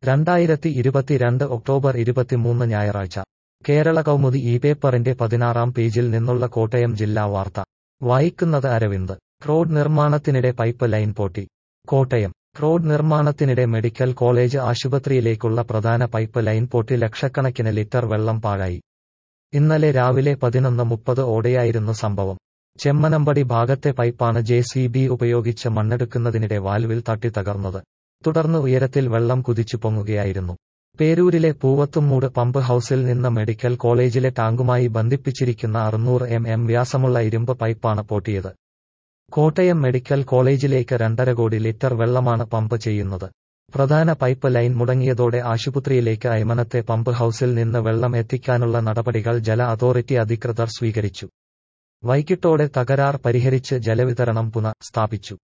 രണ്ടായിരത്തി ഇരുപത്തിരണ്ട് ഒക്ടോബർ ഇരുപത്തിമൂന്ന് ഞായറാഴ്ച കേരള കൗമുദി ഈ പേപ്പറിന്റെ പതിനാറാം പേജിൽ നിന്നുള്ള കോട്ടയം ജില്ലാ വാർത്ത വായിക്കുന്നത് അരവിന്ദ് റോഡ് നിർമ്മാണത്തിനിടെ പൈപ്പ് ലൈൻ പൊട്ടി കോട്ടയം റോഡ് നിർമ്മാണത്തിനിടെ മെഡിക്കൽ കോളേജ് ആശുപത്രിയിലേക്കുള്ള പ്രധാന പൈപ്പ് ലൈൻ പൊട്ടി ലക്ഷക്കണക്കിന് ലിറ്റർ വെള്ളം പാഴായി ഇന്നലെ രാവിലെ പതിനൊന്ന് മുപ്പത് ഓടെയായിരുന്നു സംഭവം ചെമ്മനമ്പടി ഭാഗത്തെ പൈപ്പാണ് ജെ സി ബി ഉപയോഗിച്ച് മണ്ണെടുക്കുന്നതിനിടെ വാൽവിൽ തട്ടി തകർന്നത് തുടർന്ന് ഉയരത്തിൽ വെള്ളം കുതിച്ചു പൊങ്ങുകയായിരുന്നു പേരൂരിലെ പൂവത്തുംമൂട് പമ്പ് ഹൌസിൽ നിന്ന് മെഡിക്കൽ കോളേജിലെ ടാങ്കുമായി ബന്ധിപ്പിച്ചിരിക്കുന്ന അറുന്നൂറ് എം എം വ്യാസമുള്ള ഇരുമ്പ് പൈപ്പാണ് പൊട്ടിയത് കോട്ടയം മെഡിക്കൽ കോളേജിലേക്ക് രണ്ടര കോടി ലിറ്റർ വെള്ളമാണ് പമ്പ് ചെയ്യുന്നത് പ്രധാന പൈപ്പ് ലൈൻ മുടങ്ങിയതോടെ ആശുപത്രിയിലേക്ക് അയമനത്തെ പമ്പ് ഹൌസിൽ നിന്ന് വെള്ളം എത്തിക്കാനുള്ള നടപടികൾ ജല അതോറിറ്റി അധികൃതർ സ്വീകരിച്ചു വൈകിട്ടോടെ തകരാർ പരിഹരിച്ച് ജലവിതരണം പുനഃ സ്ഥാപിച്ചു